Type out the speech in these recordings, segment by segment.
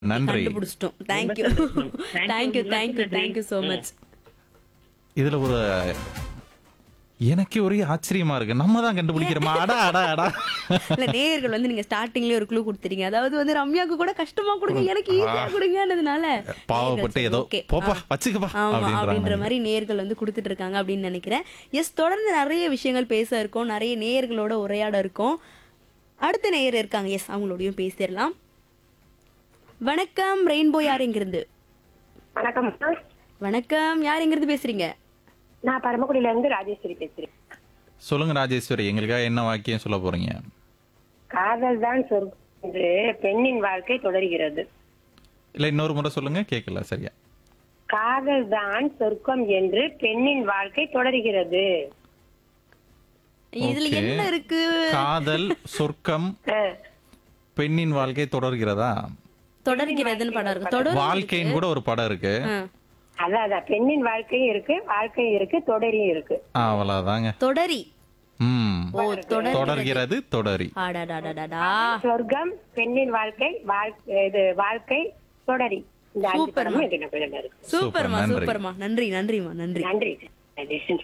நன்றி கண்டுபிடிச்சிட்டோம் thank you thank you thank you thank you so much இதுல ஒரு எனக்கே ஒரே ஆச்சரியமா இருக்கு நம்ம தான் கண்டுபிடிக்கிறோமா அடா அடா அடா இல்ல நேயர்கள் வந்து நீங்க ஸ்டார்டிங்லயே ஒரு க்ளூ கொடுத்துறீங்க அதாவது வந்து ரம்யாக்கு கூட கஷ்டமா கொடுங்க எனக்கு ஈஸியா கொடுங்கன்றதுனால பாவப்பட்டு நேயர்கள் ஏதோ okay. போப்பா ஆ. வச்சுக்கப்பா ஆமா அப்படின்ற அப்படின்றாங்க மாதிரி நேர்கள் வந்து கொடுத்துட்டு இருக்காங்க அப்படின்னு நினைக்கிறேன் எஸ் தொடர்ந்து நிறைய விஷயங்கள் பேச இருக்கோம் நிறைய நேயர்களோட உரையாட இருக்கோம் அடுத்த நேயர் இருக்காங்க எஸ் அவங்களோடயும் பேசிடலாம் வணக்கம் ரெயின்போ யார் எங்கிருந்து வணக்கம் வணக்கம் யார் எங்கிருந்து பேசுறீங்க நான் பரமக்குடியில இருந்து ராஜேஸ்வரி பேசுறேன் சொல்லுங்க ராஜேஸ்வரி எங்களுக்காக என்ன வாக்கியம் சொல்ல போறீங்க காதல் தான் சொர்க்கம் என்று பெண்ணின் வாழ்க்கை தொடர்கிறது இல்ல இன்னொரு முறை சொல்லுங்க கேட்கல சரியா காதல் தான் சொர்க்கம் என்று பெண்ணின் வாழ்க்கை தொடர்கிறது இதுல Okay. என்ன இருக்கு காதல் சொர்க்கம் அஹ், பெண்ணின் வாழ்க்கை தொடர்கிறதா தொடர்கிறதுன்னு படம் இருக்கு தொடர் வாழ்க்கைன்னு கூட ஒரு படம் இருக்கு ஆ. அதான் அதான் பெண்ணின் வாழ்க்கையும் இருக்கு வாழ்க்கையும் இருக்கு தொடரியும் இருக்கு ஆ, அவ்வளவுதாங்க தொடரி ம் ஓ தொடர் தொடர்கிறது தொடரி ஆடாடாடாடா சொர்க்கம் பெண்ணின் வாழ்க்கை வாழ்க்கை இது வாழ்க்கை தொடரி இந்த அஞ்சு சூப்பர்மா. படமும் இதுல இதுல இருக்கு சூப்பர்மா நன்றி. சூப்பர்மா நன்றி நன்றிமா நன்றி நன்றி Rajeswari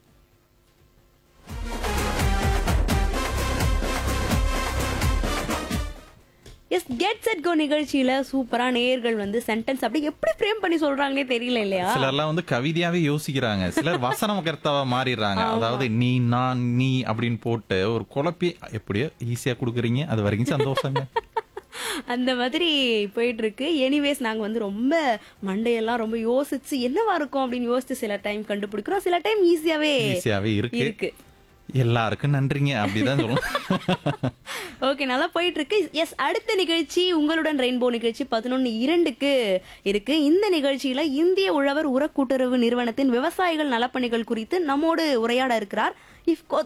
yes get set go நிகழ்ச்சியில சூப்பரா நேயர்கள் வந்து சென்டென்ஸ் அப்படி எப்படி ஃப்ரேம் பண்ணி சொல்றாங்களே தெரியல இல்லையா சிலர்லாம் வந்து கவிதையாவே யோசிக்கிறாங்க சிலர் வசனம் கர்த்தாவா மாறிடுறாங்க அதாவது நீ நான் நீ அப்படின்னு போட்டு ஒரு குழப்பி எப்படியோ ஈஸியா குடுக்குறீங்க அது வரைக்கும் சந்தோஷங்க அந்த மாதிரி போயிட்டு இருக்கு எனிவேஸ் நாங்க வந்து ரொம்ப மண்டையெல்லாம் ரொம்ப யோசிச்சு என்னவா இருக்கும் அப்படின்னு யோசிச்சு சில டைம் கண்டுபிடிக்கிறோம் சில டைம் ஈஸியாவே ஈஸியாவே இருக்கு இருக்கு எல்லாருக்கும் நன்றிங்க அப்படிதான் சொல்லணும் ஓகே நல்லா போயிட்டு இருக்கு எஸ் அடுத்த நிகழ்ச்சி உங்களுடன் ரெயின்போ நிகழ்ச்சி பதினொன்னு இரண்டுக்கு இருக்கு இந்த நிகழ்ச்சியில இந்திய உழவர் உர கூட்டுறவு நிறுவனத்தின் விவசாயிகள் நலப்பணிகள் குறித்து நம்மோடு உரையாட இருக்கிறார் இஃப்கோ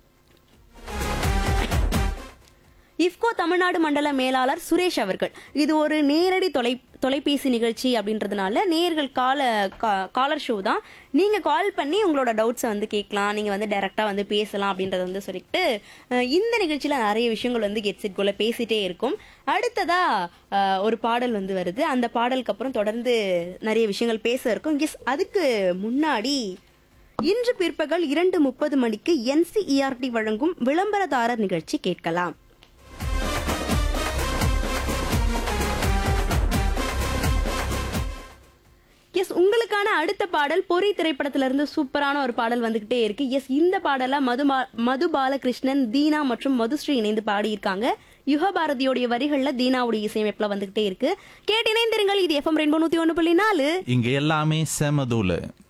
இஃப்கோ தமிழ்நாடு மண்டல மேலாளர் சுரேஷ் அவர்கள் இது ஒரு நேரடி தொலை தொலைபேசி நிகழ்ச்சி அப்படின்றதுனால நேர்கள் கால காலர் ஷோ தான் நீங்க கால் பண்ணி உங்களோட டவுட்ஸை வந்து கேட்கலாம் நீங்க வந்து டைரக்டா வந்து பேசலாம் அப்படின்றத வந்து சொல்லிட்டு அஹ், இந்த நிகழ்ச்சியில நிறைய விஷயங்கள் வந்து கெட் செட் கோல பேசிட்டே இருக்கும் அடுத்ததா அஹ், ஒரு பாடல் வந்து வருது அந்த பாடலுக்கு அப்புறம் தொடர்ந்து நிறைய விஷயங்கள் பேச இருக்கும் எஸ் அதுக்கு முன்னாடி இன்று பிற்பகல் இரண்டு முப்பது மணிக்கு என்சிஇஆர்டி வழங்கும் விளம்பரதாரர் நிகழ்ச்சி கேட்கலாம் எஸ் உங்களுக்கான அடுத்த பாடல் பொறி திரைப்படத்துல இருந்து சூப்பரான ஒரு பாடல் வந்துகிட்டே இருக்கு எஸ் இந்த பாடல மது மது பாலகிருஷ்ணன் தீனா மற்றும் மதுஸ்ரீ இணைந்து பாடியிருக்காங்க யுகபாரதியோடைய வரிகள்ல தீனாவுடைய இசையமைப்புல வந்துகிட்டே இருக்கு கேட்டு இணைந்திருங்கள் இது எஃப்எம் ரெண்டு நூத்தி ஒண்ணு புள்ளி நாலு இங்க எல்லாமே செமதூளு